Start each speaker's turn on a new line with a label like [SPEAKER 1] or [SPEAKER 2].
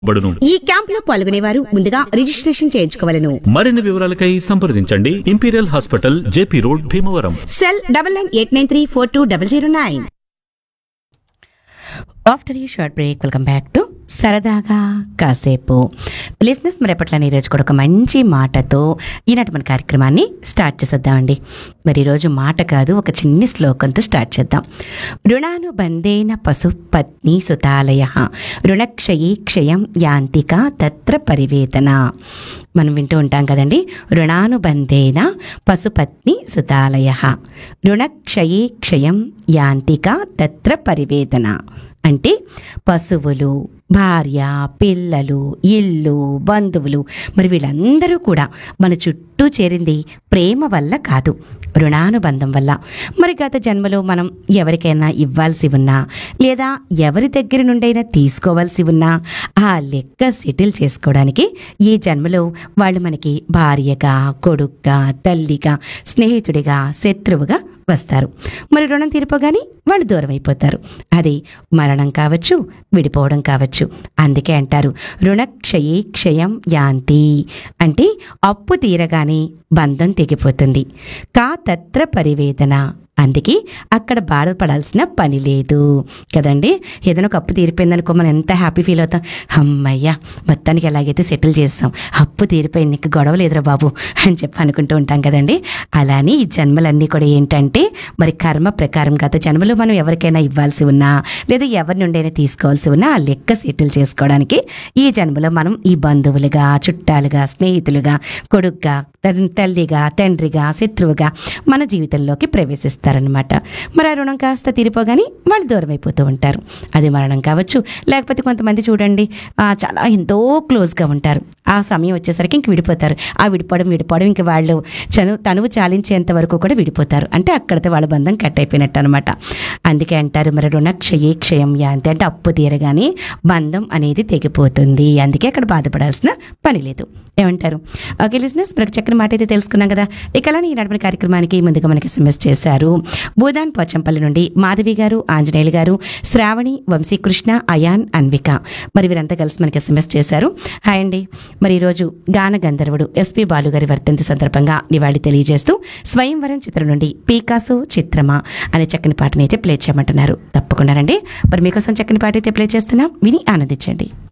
[SPEAKER 1] బడును
[SPEAKER 2] ఈ క్యాంప్ లో పాల్గొనేవారు ముందుగా రిజిస్ట్రేషన్ చేయించుకోవాలను
[SPEAKER 1] మరిన్ని వివరాలకై సంప్రదించండి Imperial Hospital JP road Bhimavaram
[SPEAKER 2] cell double nine eight nine three four two double zero nine after ఈ short break welcome back to సరదాగా కాసేపు లిజినెస్ మరి ఎప్పట్లని ఈరోజు కూడా ఒక మంచి మాటతో ఈనాటి మన కార్యక్రమాన్ని స్టార్ట్ చేసేద్దామండి మరి ఈరోజు మాట కాదు ఒక చిన్ని శ్లోకంతో స్టార్ట్ చేద్దాం రుణానుబంధేన పశుపత్ని సుతాలయ రుణక్షయీ క్షయం యాంతిక తత్ర పరివేదన మనం వింటూ ఉంటాం కదండి రుణానుబంధేన పశుపత్ని సుతాలయ రుణక్షయీ క్షయం యాంతిక తత్ర పరివేదన అంటే పశువులు భార్య పిల్లలు ఇల్లు బంధువులు మరి వీళ్ళందరూ కూడా మన చుట్టూ చేరింది ప్రేమ వల్ల కాదు రుణానుబంధం వల్ల మరి గత జన్మలో మనం ఎవరికైనా ఇవ్వాల్సి ఉన్నా లేదా ఎవరి దగ్గర నుండైనా తీసుకోవాల్సి ఉన్నా ఆ లెక్క సెటిల్ చేసుకోవడానికి ఈ జన్మలో వాళ్ళు మనకి భార్యగా కొడుగ్గా తల్లిగా స్నేహితుడిగా శత్రువుగా వస్తారు మరి రుణం తీరిపోగానే వాళ్ళు దూరం అయిపోతారు అది మరణం కావచ్చు విడిపోవడం కావచ్చు అందుకే అంటారు రుణక్షయీ క్షయం యాంతి అంటే అప్పు తీరగానే బంధం తెగిపోతుంది కా తత్ర పరివేదన అందుకే అక్కడ బాధపడాల్సిన పని లేదు కదండి ఏదైనా ఒక అప్పు తీరిపోయిందనుకో మనం ఎంత హ్యాపీ ఫీల్ అవుతాం అమ్మయ్యా మొత్తానికి ఎలాగైతే సెటిల్ చేస్తాం అప్పు తీరిపోయింది నీకు గొడవ లేదురా బాబు అని చెప్పి అనుకుంటూ ఉంటాం కదండి అలానే ఈ జన్మలన్నీ కూడా ఏంటంటే మరి కర్మ ప్రకారం గత జన్మలో మనం ఎవరికైనా ఇవ్వాల్సి ఉన్నా లేదా ఎవరి నుండైనా తీసుకోవాల్సి ఉన్నా ఆ లెక్క సెటిల్ చేసుకోవడానికి ఈ జన్మలో మనం ఈ బంధువులుగా చుట్టాలుగా స్నేహితులుగా కొడుగ్గా తన్- తల్లిగా తండ్రిగా శత్రువుగా మన జీవితంలోకి ప్రవేశిస్తారనమాట మరి ఆ రుణం కాస్త తీరిపోగానే వాళ్ళు దూరం అయిపోతూ ఉంటారు అది మరణం కావచ్చు లేకపోతే కొంతమంది చూడండి ఆ, చాలా ఎంతో క్లోజ్గా ఉంటారు ఆ సమయం వచ్చేసరికి ఇంక విడిపోతారు ఆ విడిపోవడం విడిపోవడం ఇంక వాళ్ళు చను తనువు చాలించేంత వరకు కూడా విడిపోతారు అంటే అక్కడితో వాళ్ళ బంధం కట్ అయిపోయినట్టు అనమాట అందుకే అంటారు మరి రుణ క్షయే క్షయం యాంతి అంటే అప్పు తీరగానే బంధం అనేది తెగిపోతుంది అందుకే అక్కడ బాధపడాల్సిన పని లేదు ఏమంటారు ఓకే లిజినెస్ మనకు చక్కని మాట అయితే తెలుసుకున్నాం కదా ఇక అలానే ఈ నడిపిన కార్యక్రమానికి ముందుగా మనకి ఎస్ఎంఎస్ చేశారు భూదాన్ పోచంపల్లి నుండి మాధవి గారు ఆంజనేయులు గారు శ్రావణి వంశీకృష్ణ అయాన్ అన్విక మరి వీరంతా కలిసి మనకి ఎస్ఎంఎస్ చేశారు హాయ్ అండి మరి ఈరోజు గాన గంధర్వుడు ఎస్పి బాలు గారి వర్ధంతి సందర్భంగా నివాళి తెలియజేస్తూ స్వయంవరం చిత్రం నుండి పీకాసు చిత్రమా అనే చక్కని పాటని అయితే ప్లే చేయమంటున్నారు తప్పకుండా రండి మరి మీకోసం చక్కని పాట అయితే ప్లే చేస్తున్నాం విని ఆనందించండి